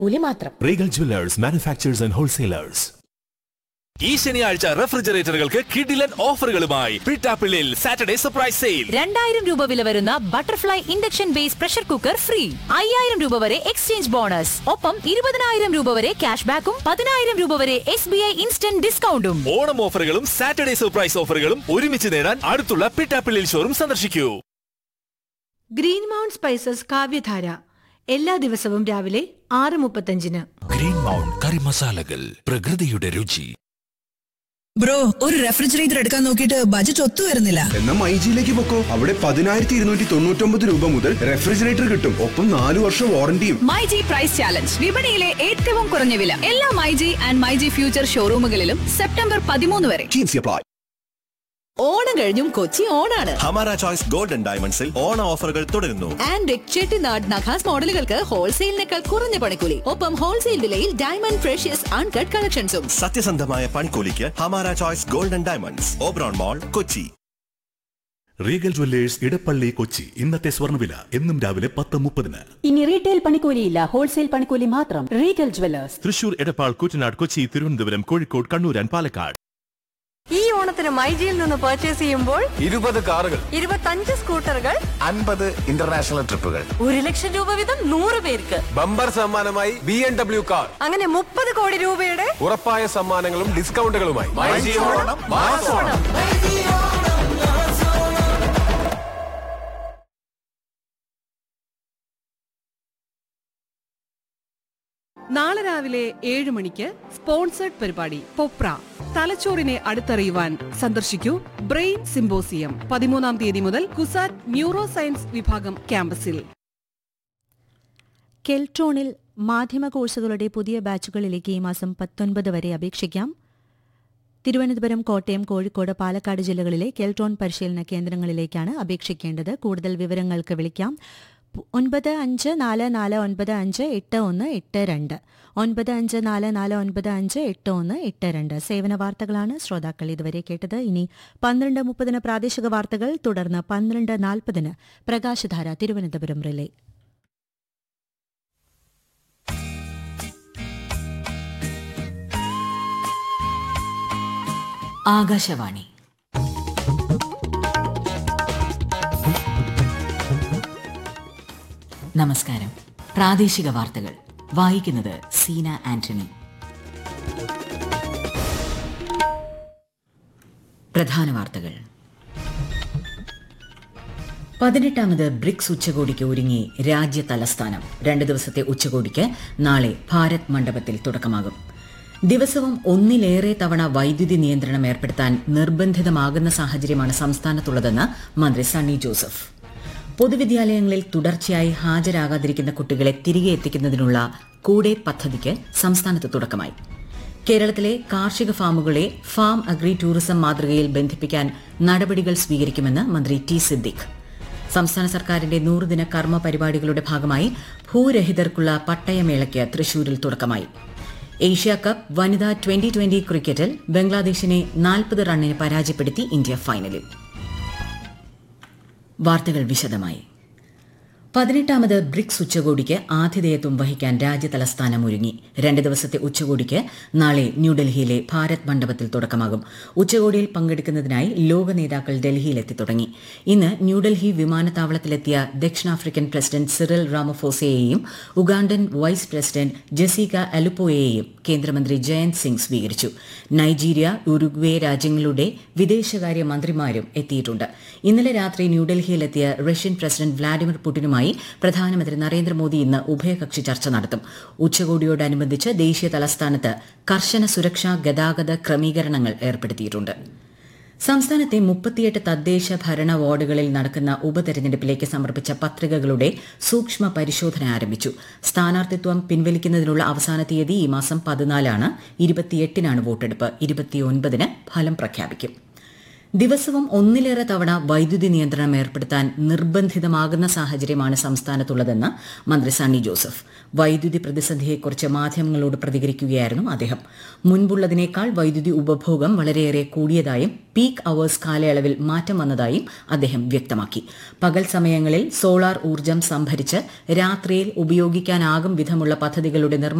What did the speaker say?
കൂലി മാത്രം Regal jewellers manufacturers and wholesalers ഈ ശനിയാഴ്ച റെഫ്രിജറേറ്ററുകൾക്ക് കിഡിലൻ ഓഫറുകളുമായി പിട്ടാപ്പിള്ളിൽ സാറ്റർഡേ സർപ്രൈസ് സെയിൽ രണ്ടായിരം രൂപ വില വരുന്ന butterfly induction base pressure cooker free അയ്യായിരം രൂപ വരെ എക്സ്ചേഞ്ച് ബോണസ് ഒപ്പം ഇരുപതിനായിരം രൂപ വരെ ക്യാഷ് ബാക്കും പതിനായിരം രൂപ വരെ എസ് ബി ഐ ഇൻസ്റ്റന്റ് ഡിസ്കൗണ്ടും ഓണം ഓഫറുകളും സാറ്റർഡേ സർപ്രൈസ് ഓഫറുകളും ഒരുമിച്ച് നേടാൻ അടുത്തുള്ള പിട്ടാപ്പിള്ളിൽ ഷോറും സന്ദർശിക്കൂ ഗ്രീൻ മൗണ്ട് സ്പൈസസ് കാവ്യധാര എല്ലാ ദിവസവും രാവിലെ ആറ് മുപ്പത്തഞ്ചിന് ഗ്രീൻ മൗണ്ട് കറി മസാലകൾ പ്രകൃതിയുടെ രുചി ബ്രോ ഒരു റെഫ്രിജറേറ്റർ എടുക്കാൻ നോക്കിയിട്ട് ബജറ്റ് ഒത്തു വരുന്നില്ല എന്നാ മൈജിയിലേക്ക് പൊക്കോ അവിടെ പതിനായിരത്തി ഇരുന്നൂറ്റി തൊണ്ണൂറ്റൊമ്പത് രൂപ മുതൽ റെഫ്രിജറേറ്റർ കിട്ടും ഒപ്പം നാലു വർഷം വാറണ്ടിയും മൈജി പ്രൈസ് ചാലഞ്ച് വിപണിയിലെ ഏറ്റവും കുറഞ്ഞ വില എല്ലാ മൈജി ആൻഡ് മൈജി ഫ്യൂച്ചർ ഷോറൂമുകളിലും സെപ്റ്റംബർ പതിമൂന്ന് വരെ അപ്ലൈ ഓണം കഴിഞ്ഞും കൊച്ചി ഓണാണ് ഹമാര ചോയ്സ് ഗോൾഡൻ ഡയമണ്ട്സിൽ ഓണ ഓഫറുകൾ തുടരുന്നു ആൻഡ് ചെട്ടിനാട് നഖാസ് മോഡലുകൾക്ക് ഹോൾസെയിലിനേക്കാൾ കുറഞ്ഞ പണിക്കൂലി ഒപ്പം ഹോൾസെയിൽ വിലയിൽ ഡയമണ്ട് ഫ്രഷ്യസ് അൺകട്ട് കളക്ഷൻസും സത്യസന്ധമായ പണിക്കൂലിക്ക് Hamara choice golden diamonds Oberon mall Kochi Regal jewellers Edappally Kochi ഇന്നത്തെ സ്വർണ്ണവില എന്നും രാവിലെ പത്ത് മുപ്പതിന് ഇനി റീറ്റെയിൽ പണിക്കൂലിയില്ല ഹോൾസെയിൽ പണിക്കൂലി മാത്രം Regal jewellers Thrissur Edappal Kuttanad Kochi Thiruvananthapuram Kozhikode Kannur and Palakkad ഈ ഓണത്തിന് മൈജിയിൽ നിന്ന് പർച്ചേസ് ചെയ്യുമ്പോൾ ഇരുപത് കാറുകൾ ഇരുപത്തഞ്ച് സ്കൂട്ടറുകൾ അൻപത് ഇന്റർനാഷണൽ ട്രിപ്പുകൾ ഒരു ലക്ഷം രൂപ വീതം നൂറ് പേർക്ക് ബമ്പർ സമ്മാനമായി ബി എം ഡബ്ല്യു കാർ അങ്ങനെ മുപ്പത് കോടി രൂപയുടെ ഉറപ്പായ സമ്മാനങ്ങളും ഡിസ്കൗണ്ടുകളുമായി നാളെ രാവിലെ ഏഴ് മണിക്ക് സ്പോൺസേഡ് പരിപാടി പൊപ്ര തലച്ചോറിനെ അടുത്തറിയുവാൻ സന്ദർശിക്കൂ ബ്രെയിൻ സിംബോസിയം പതിമൂന്നാം തീയതി മുതൽ കുസാറ്റ് ന്യൂറോ സയൻസ് വിഭാഗം ക്യാമ്പസിൽ കെൽട്രോണിൽ മാധ്യമ കോഴ്സുകളുടെ പുതിയ ബാച്ചുകളിലേക്ക് ഈ മാസം പത്തൊൻപത് വരെ അപേക്ഷിക്കാം തിരുവനന്തപുരം കോട്ടയം കോഴിക്കോട് പാലക്കാട് ജില്ലകളിലെ കെൽട്രോൺ പരിശീലന കേന്ദ്രങ്ങളിലേക്കാണ് അപേക്ഷിക്കേണ്ടത് കൂടുതൽ വിവരങ്ങൾക്ക് വിളിക്കാം പു- ഒൻപത് അഞ്ച് നാല് നാല് ഒൻപത് അഞ്ച് എട്ട് ഒന്ന് എട്ട് രണ്ട് ഒൻപത് അഞ്ച് നാല് നാല് ഒൻപത് അഞ്ച് എട്ട് ഒന്ന് എട്ട് രണ്ട് സേവന വാർത്തകളാണ് ശ്രോതാക്കൾ ഇതുവരെ കേട്ടത് ഇനി പന്ത്രണ്ട് മുപ്പതിന് പ്രാദേശിക വാർത്തകൾ തുടർന്ന് പന്ത്രണ്ട് നാൽപ്പതിന് പ്രകാശധാര തിരുവനന്തപുരം റിലേ ആകാശവാണി നമസ്കാരം പ്രാദേശിക വാർത്തകൾ വായിക്കുന്നത് സീന ആന്റണി പ്രധാന വാർത്തകൾ പതിനെട്ടാമത് ബ്രിക്സ് ഉച്ചകോടിക്ക് ഒരുങ്ങി രാജ്യ തലസ്ഥാനം രണ്ട് ദിവസത്തെ ഉച്ചകോടിക്ക് നാളെ ഭാരത് മണ്ഡപത്തിൽ തുടക്കമാകും ദിവസവും ഒന്നിലേറെ തവണ വൈദ്യുതി നിയന്ത്രണം ഏർപ്പെടുത്താൻ നിർബന്ധിതമാകുന്ന സാഹചര്യമാണ് സംസ്ഥാനത്തുള്ളതെന്ന് മന്ത്രി സണ്ണി ജോസഫ് പൊതുവിദ്യാലയങ്ങളിൽ തുടർച്ചയായി ഹാജരാകാതിരിക്കുന്ന കുട്ടികളെ തിരികെ എത്തിക്കുന്നതിനുള്ള കൂടെ പദ്ധതിക്ക് സംസ്ഥാനത്ത് തുടക്കമായി കേരളത്തിലെ കാർഷിക ഫാമുകളെ ഫാം അഗ്രി ടൂറിസം മാതൃകയിൽ ബന്ധിപ്പിക്കാൻ നടപടികൾ സ്വീകരിക്കുമെന്ന് മന്ത്രി ടി സിദ്ദിഖ് സംസ്ഥാന സർക്കാരിന്റെ നൂറുദിന കർമ്മ പരിപാടികളുടെ ഭാഗമായി ഭൂരഹിതർക്കുള്ള പട്ടയമേളയ്ക്ക് തൃശൂരിൽ തുടക്കമായി ഏഷ്യ കപ്പ് വനിതാ ട്വന്റി ട്വന്റി ക്രിക്കറ്റിൽ ബംഗ്ലാദേശിനെ നാൽപ്പത് റണ്ണിന് പരാജയപ്പെടുത്തി ഇന്ത്യ ഫൈനലിൽ വാർത്തകൾ വിശദമായി പതിനെട്ടാമത് ബ്രിക്സ് ഉച്ചകോടിക്ക് ആതിഥേയത്വം വഹിക്കാൻ രാജ്യതലസ്ഥാനം ഒരുങ്ങി രണ്ട് ദിവസത്തെ ഉച്ചകോടിക്ക് നാളെ ന്യൂഡൽഹിയിലെ ഭാരത് മണ്ഡപത്തിൽ തുടക്കമാകും ഉച്ചകോടിയിൽ പങ്കെടുക്കുന്നതിനായി ലോക നേതാക്കൾ ഡൽഹിയിലെത്തി തുടങ്ങി ഇന്ന് ന്യൂഡൽഹി വിമാനത്താവളത്തിലെത്തിയ ദക്ഷിണാഫ്രിക്കൻ പ്രസിഡന്റ് സിറിൽ റാമഫോസയെയും ഉഗാണ്ടൻ വൈസ് പ്രസിഡന്റ് ജസീക അലുപ്പോയെയും കേന്ദ്രമന്ത്രി ജയന്ത് സിംഗ് സ്വീകരിച്ചു നൈജീരിയ ഉറുഗ്വേ രാജ്യങ്ങളുടെ വിദേശകാര്യ മന്ത്രിമാരും എത്തിയിട്ടുണ്ട് ഇന്നലെ രാത്രി ന്യൂഡൽഹിയിലെത്തിയ റഷ്യൻ പ്രസിഡന്റ് വ്ളാഡിമിർ പുടിനുമായി പ്രധാനമന്ത്രി നരേന്ദ്രമോദി ഇന്ന് ഉഭയകക്ഷി ചർച്ച നടത്തും ഉച്ചകോടിയോടനുബന്ധിച്ച് ദേശീയ തലസ്ഥാനത്ത് കർശന സുരക്ഷാ ഗതാഗത ക്രമീകരണങ്ങൾ ഏർപ്പെടുത്തിയിട്ടുണ്ട് സംസ്ഥാനത്തെ മുപ്പത്തിയെട്ട് തദ്ദേശ ഭരണ വാർഡുകളിൽ നടക്കുന്ന ഉപതെരഞ്ഞെടുപ്പിലേക്ക് സമർപ്പിച്ച പത്രികകളുടെ സൂക്ഷ്മ പരിശോധന ആരംഭിച്ചു സ്ഥാനാർത്ഥിത്വം പിൻവലിക്കുന്നതിനുള്ള അവസാന തീയതി ഈ മാസം പതിനാലാണ് ഇരുപത്തിയെട്ടിനാണ് വോട്ടെടുപ്പ് ഇരുപത്തിയൊൻപതിന് ഫലം പ്രഖ്യാപിക്കും ദിവസവും ഒന്നിലേറെ തവണ വൈദ്യുതി നിയന്ത്രണം ഏർപ്പെടുത്താൻ നിർബന്ധിതമാകുന്ന സാഹചര്യമാണ് സംസ്ഥാനത്തുള്ളതെന്ന് മന്ത്രി സണ്ണി ജോസഫ് വൈദ്യുതി പ്രതിസന്ധിയെക്കുറിച്ച് മാധ്യമങ്ങളോട് പ്രതികരിക്കുകയായിരുന്നു അദ്ദേഹം മുൻപുള്ളതിനേക്കാൾ വൈദ്യുതി ഉപഭോഗം വളരെയേറെ കൂടിയതായും പീക്ക് അവേഴ്സ് കാലയളവിൽ മാറ്റം വന്നതായും അദ്ദേഹം വ്യക്തമാക്കി പകൽ സമയങ്ങളിൽ സോളാർ ഊർജ്ജം സംഭരിച്ച് രാത്രിയിൽ ഉപയോഗിക്കാനാകും വിധമുള്ള പദ്ധതികളുടെ നിർമ്മാണം